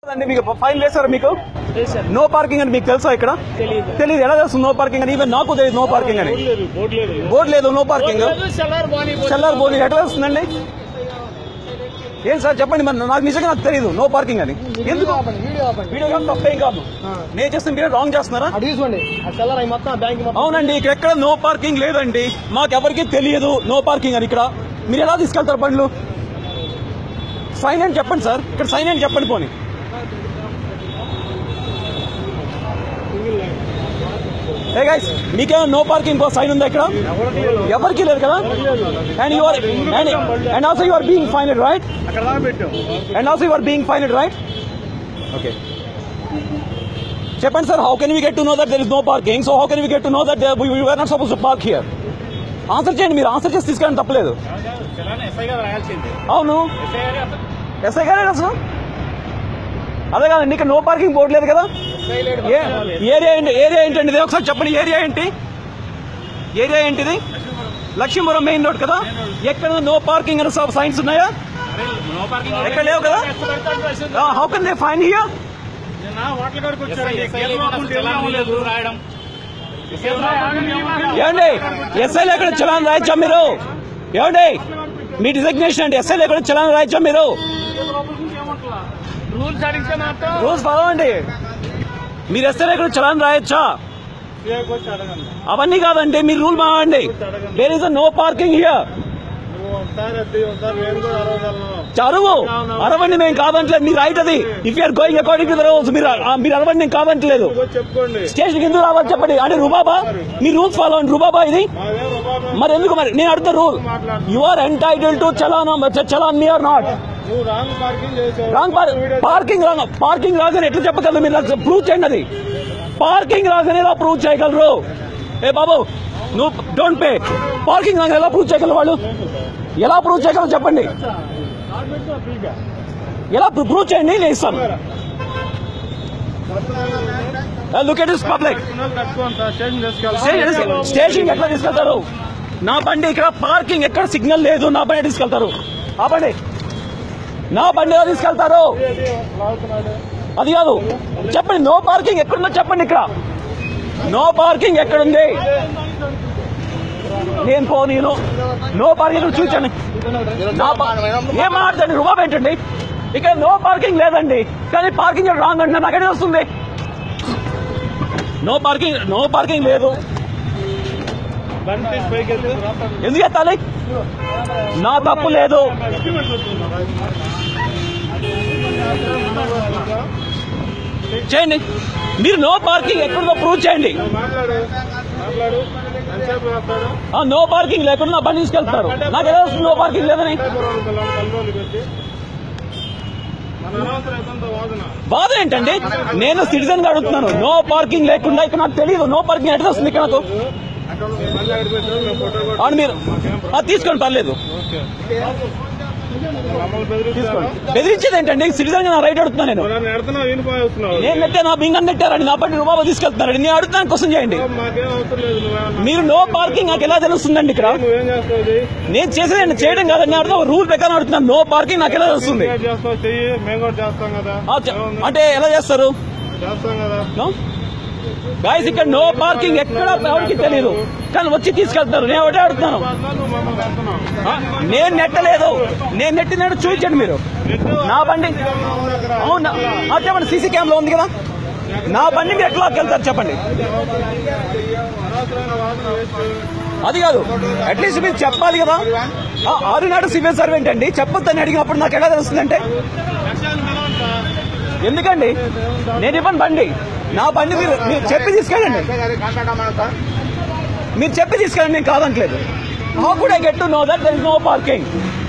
అండి మీకు ఫైన్ వేశారు మీకు లేదు సార్ నో పార్కింగ్ అని మీకు తెలుసా ఇక్కడ తెలియదు తెలియదు ఎలా తెలుస్తుంది నో పార్కింగ్ అని ఈవెన్ నాకు తెలియదు నో పార్కింగ్ అని లేదు బోర్డు లేదు బోర్డు లేదు నో పార్కింగ్ సెల్లార్ బాని సెల్లార్ బోర్డు ఎట్లా వస్తుందండి ఏం సార్ చెప్పండి మరి నాకు నిజంగా నాకు తెలియదు నో పార్కింగ్ అని ఎందుకు వీడియో ఆపండి వీడియో కాదు తప్పేం కాదు నేను చేస్తే మీరు రాంగ్ చేస్తున్నారా అటు తీసుకోండి ఆ సెల్లార్ అవి మొత్తం ఆ బ్యాంక్ మొత్తం అవునండి ఇక్కడ ఎక్కడ నో పార్కింగ్ లేదండి మాకెవరికి తెలియదు నో పార్కింగ్ అని ఇక్కడ మీరు ఎలా తీసుకెళ్తారు బండ్లు సైన్ అని చెప్పండి సార్ ఇక్కడ సైన్ అని చెప్పండి పోనీ ఏ గైస్ మీకేమైనా నో పార్కింగ్ సైన్ ఉందా ఇక్కడ ఎవరికి లేదు కదా and you are and and also you are being fined right అక్కడ దాకా పెట్టాం and also you are being fined right okay చెప్పండి sir how can we get to know that there is no parking so how can we get to know that we are not suppose to park here answer చేయండి మీరు answer చేసి తీసుకెళ్ళండి తప్పలేదు SI గారు రాయాల్సింది అవును SI గారు SI గారే అసలు అదే కాదండి ఇక్కడ నో పార్కింగ్ బోర్డు లేదు కదా ఎస్ఐ లేడు ఏ ఏరియా ఏంటి ఏరియా ఏంటండి ఇది ఒకసారి చెప్పండి ఏరియా ఏంటి ఏరియా ఏంటిది లక్ష్మీపురం మెయిన్ రోడ్ కదా ఎక్కడ నో పార్కింగ్ అని సైన్స్ ఉన్నాయా నో పార్కింగ్ ఎక్కడ లేవు కదా how can they fine here hotel కాడికి వచ్చారు లేదు రాయడం ఏమండి ఎస్ఐలు ఎక్కడ చలాన్ రాయచ్చా మీరు ఏమండి మీ డిజిగ్నేషన్ అండి ఎస్ఐలు ఎక్కడ చలాన్ రాయచ్చా మీరు రూల్స్ అడిగితే మాత్రం రూల్స్ ఫాలో అండి మీరు ఎస్ఐలు ఎక్కడ చలాన్ రాయచ్చా సీఐకి వచ్చి అడగండి అవన్నీ కాదండి మీరు రూల్ మావండి there is no parking here నువ్వు ఒకసారి అది ఒకసారి నేను కూడా అరవగలను చరువు అరవండి మేము కాదంటలేదు మీరు రైట్ అది if you're going according to the rules మీరు ఆ, మీరు అరవండి నేను కాదంటలేదు వచ్చి చెప్పుకోండి స్టేషన్ ఎందుకు రావాలి చెప్పండి అంటే రూబాబా మీ రూల్స్ ఫాలో అండి రూబాబా ఇది మాదేం రూపాయలు మరి ఎందుకు మరి నేను అడుగుతా rule you are entitle to challan challan me are not నువ్వు రాంగ్ పార్కింగ్ చేసావు రాంగ్ పార్కింగ్ రాంగ్ పార్కింగ్ రాగానే ఎట్లా చెప్పగలరు మీరు నాకు ప్రూవ్ చేయండి అది పార్కింగ్ రాగానే ఎలా ప్రూవ్ చేయగలరు ఏ బాబు నువ్వు డోంట్ పే పార్కింగ్ రాగానే ఎలా ప్రూవ్ చేయగలరు వాళ్ళు ఎలా ప్రూవ్ చేయగలరు చెప్పండి ఎలా ప్రూవ్ చేయండి నేను ఇస్తాను look at is public station station ఎట్లా తీసుకెళ్తారు నా బండి ఇక్కడ పార్కింగ్ ఎక్కడ సిగ్నల్ లేదు నా బండి తీసుకెళ్తారు ఆ బండి నా బండి ఎలా తీసుకెళ్తారు అది కాదు చెప్పండి నో పార్కింగ్ ఎక్కడుందో చెప్పండి ఇక్కడ నో పార్కింగ్ ఎక్కడుంది నేను పో నేను నో పార్కింగ్ ఇక్కడ చూచండి నా పా- ఏం మాట్లాడండి రుబాబ్ ఏంటండి ఇక్కడ నో పార్కింగ్ లేదండి కానీ పార్కింగ్ రాంగ్ అంటే నాకు ఎక్కడ వస్తుంది నో పార్కింగ్ నో పార్కింగ్ లేదు బండి తీసి పైకి వెళ్తే ఎందుకు ఎత్తాలి నా తప్పు లేదు చేయండి మీరు నో పార్కింగ్ ఎక్కడుందో ప్రూవ్ చేయండి మాట్లాడు మాట్లాడు ఎంతసేపు వస్తాడు ఆ నో పార్కింగ్ లేకుండా నా బండి తీసుకెళ్తారు నాకు ఎలా వస్తుంది నో పార్కింగ్ లేదని కల్లోకి పెట్టి మన అనవసరం ఎంతో వాదన బాధ ఏంటండి నేను సిటిజన్ గా అడుగుతున్నాను నో పార్కింగ్ లేకుండా ఇక్కడ నాకు తెలియదు నో పార్కింగ్ ఎట్లా వస్తుంది ఇక్కడ నాకు అక్కడ మళ్ళీ అక్కడికి పెట్టాడు మేము ఫోటో కూడా అవును మీరు ఆ, తీసుకోండి పర్లేదు ఓకే మమ్మల్ని బెదిరిస్తారా బెదిరించేది ఏంటండి సిటిజన్ గా నా రైట్ అడుగుతున్నాను నేను నన్ను ఎడుతున్నావు వినిపోతున్నావు నేను నెట్టాను బింగ నెట్టారండి నా బండి రూబాబా తీసుకెళ్తున్నారండి నేను అడుగుతాను క్వశ్చన్ చేయండి మాకేం అవసరం లేదు నువ్వేమన్నా మీరు నో పార్కింగ్ నాకు ఎలా తెలుస్తుందండి ఇక్కడ నువ్వేం చేస్తావు ఇది? నేను చేసేది చేయడం కాదండి నేను అర్థం రూల్ ప్రకారం అడుగుతున్నాను నో పార్కింగ్ నాకు ఎలా తెలుస్తుంది ఏం చేస్తావు చెయ్యి మేము కూడా చేస్తాం కదా ఆ, చె- అంటే ఎలా చేస్తారు చేస్తాం కదా నో గాయస్ ఇక్కడ నో పార్కింగ్ ఎక్కడ ఎవరికి తెలియదు కానీ వచ్చి తీసుకెళ్తారు నేను ఒకటే అడుగుతున్నాను నువ్వు మమ్మల్ని కడుతున్నావు ఆ, నేను నెట్టలేదు నేను నెట్టినట్టు చూపించండి మీరు నా బండి అవునా ఆ, చెప్పండి సీసీ కెమెరా ఉంది కదా నా బండి మీరు ఎట్లా వెళ్తారు చెప్పండి అనవసరమైన వాదన వేస్ట్ అది కాదు అట్లీస్ట్ మీరు చెప్పాలి కదా ఆ, ఆరునాడు సివిల్ సర్వెంట్ అండి చెప్పొద్దని అడిగినప్పుడు నాకు ఎలా తెలుస్తుందంటే లక్ష్యాలు నిలవంట ఎందుకండి నేను ఇవ్వను బండి నా బండి మీరు మీరు చెప్పి తీసుకెళ్ళండి మీరు చెప్పి తీసుకెళ్ళండి నేను కాదంటలేదు how could I get to know that there is no parking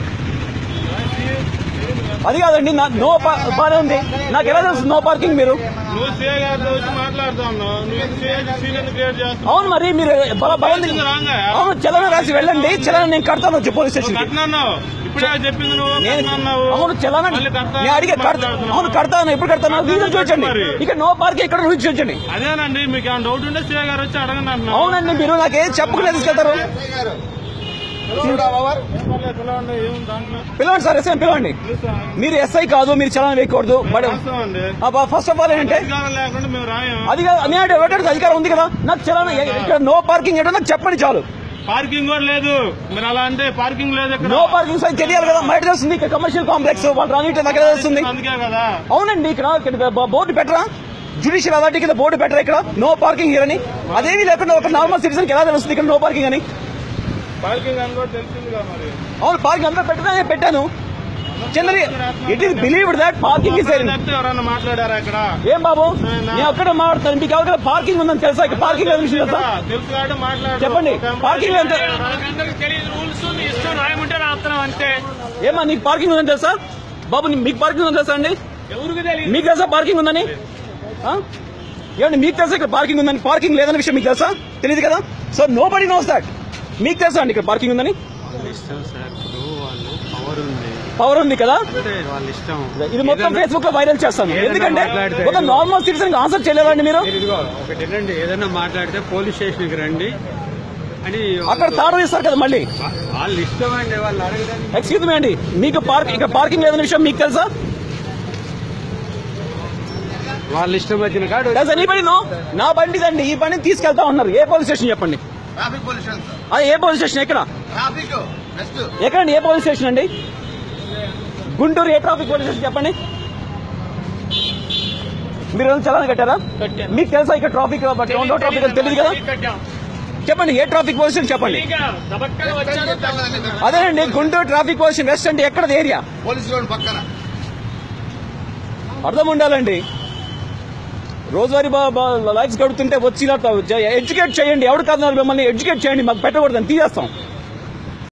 అది కాదండి నా నో బానే ఉంది నాకు ఎలా తెలుసు నో పార్కింగ్ మీరు నువ్వు సీఏ గారితో వచ్చి మాట్లాడుతా ఉన్నావు నువ్వు సీఏ సీనియర్ క్రియేట్ చేస్తావు అవును మరి మీరు బల- భయం చేసింది రాంగా? అవును చలన రాసి వెళ్ళండి చలన నేను కడతాను వచ్చి పోలీస్ స్టేషన్ కట్టినావు ఇప్పుడే చెప్పింది నువ్వు నేను కట్టినావు అవును చలన మళ్ళీ కడతా నేను అడిగే కడతా అవును కడతాను ఎప్పుడు కడతాను వీడియో చూపించండి మరి. ఇక నో పార్కింగ్ ఎక్కడ రుచి చూపించండి అదేనండి మీకు ఏమైనా డౌట్ ఉంటే సీఏ గారు వచ్చి అడగండి అంటున్నావు అవునండి మీరు నాకేం చెప్పకుండా తీసుకెళ్తారు పిలవండి ఏం దాంట్లో పిలవండి సార్ ఎస్ఐ పిలవండి పిలుస్తాం. మీరు ఎస్ఐ కాదు మీరు చలాన్ వేయకూడదు బట్ రాస్తామండి ఫస్ట్ ఆఫ్ ఆల్ ఏంటంటే అధికారం లేకుండా మేము రాయం అది కాదు, నేను ఎవరికి అధికారం ఉంది కదా నాకు చలాన్ ఇక్కడ నో పార్కింగ్ ఏంటో నాకు చెప్పండి చాలు పార్కింగ్ కూడా లేదు మీరు అలా అంటే పార్కింగ్ లేదు ఇక్కడ నో పార్కింగ్ సైజ్ తెలియాలి కదా బయట తెలుస్తుంది ఇక్కడ కమర్షియల్ కాంప్లెక్స్ వాళ్ళు రానిటే నాకు ఎలా తెలుస్తుంది అందుకే కదా అవునండి ఇక్కడ ఇక్కడ బ- బోర్డు పెట్టరా జుడిషియల్ అథారిటీ కింద బోర్డు పెట్టరా ఇక్కడ నో పార్కింగ్ హియర్ అని అదేమీ లేకుండా ఒక నార్మల్ సిటిజన్ ఎలా తెలుస్తుంది ఇక్కడ నో పార్కింగ్ అని పార్కింగ్ అని కూడా తెలిసింది కదా మరి అవును పార్కింగ్ అంతా పెట్టినా నేను పెట్టాను చంద్రి it is believed that parking is తప్పితే ఎవరన్నా మాట్లాడారా ఇక్కడ ఏం బాబు నేను ఒక్కడే మాట్లాడతాను మీకు ఎవరికైనా పార్కింగ్ ఉందని తెలుసా ఇక్కడ పార్కింగ్ లేదు విషయం తెలుసా తెలుసు కాబట్టి మాట్లాడు చెప్పండి, parking ఎంత? అందరికి తెలియదు రూల్స్ నీ ఇష్టం రాయమంటే రాస్తున్నాం అంతే ఏమా నీకు పార్కింగ్ ఉందని తెలుసా బాబు నీ- మీకు పార్కింగ్ ఉందని తెలుసా అండి ఎవరికి తెలియదు మీకు తెలుసా పార్కింగ్ ఉందని ఆ? ఏమండి మీకు తెలుసా ఇక్కడ పార్కింగ్ ఉందని పార్కింగ్ లేదన్న విషయం మీకు తెలుసా తెలియదు కదా so nobody knows that మీకు తెలుసా అండి ఇక్కడ పార్కింగ్ ఉందని ఇష్టం సార్ ఇప్పుడు వాళ్ళు పవర్ ఉంది పవర్ ఉంది కదా అంటే వాళ్ళ ఇష్టం ఇది మొత్తం ఫేస్బుక్ లో వైరల్ చేస్తాను ఏదైనా ఎందుకంటే మాట్లాడితే ఒక నార్మల్ సిటిజన్ ఆన్సర్ చేయలేదండి మీరు మీరు ఇదిగో ఒకటి ఏంటంటే ఏదైనా మాట్లాడితే పోలీస్ స్టేషన్కి రండి అని అక్కడ తాడు వేస్తారు కదా మళ్ళీ వాళ్ళ ఇష్టం అండి వాళ్ళు అడగడానికి ఎక్స్క్యూజ్ మీ అండి మీకు పార్క్ ఇక్కడ పార్కింగ్ లేదన్న విషయం మీకు తెలుసా వాళ్ళ ఇష్టం వచ్చిన కాడు డస్ ఎనీబడి నో నా బండిదండి ఈ బండిని తీసుకెళ్తా ఉన్నారు ఏ పోలీస్ స్టేషన్ చెప్పండి ట్రాఫిక్ పొల్యూషన్ సార్ అది ఏ పోలీస్ స్టేషన్ ఎక్కడ ట్రాఫిక్ నెక్స్ట్ ఎక్కడండి ఏ పోలీస్ స్టేషన్ అండి గుంటూరు ఏ ట్రాఫిక్ పోలీస్ స్టేషన్ చెప్పండి మీరు ఏమైనా చలానా కట్టారా కట్టాను. మీకు తెలుసా ఇక్కడ ట్రాఫిక్ రౌండ్ ట్రాఫిక్ అని తెలియదు కదా కట్టాం చెప్పండి ఏ ట్రాఫిక్ పోలీస్ స్టేషన్ చెప్పండి ఇక దబక్కన వచ్చారు అదేనండి Guntur traffic police station west అంటే ఎక్కడ ఏరియా పోలీస్ రోడ్ పక్కన అర్థం ఉండాలండి రోజువారీ లైఫ్స్ గడుపుతుంటే వచ్చి ఎడ్యుకేట్ చేయండి ఎవరు కాదు మిమ్మల్ని ఎడ్యుకేట్ చేయండి మాకు పెట్టకూడదని తీసేస్తాం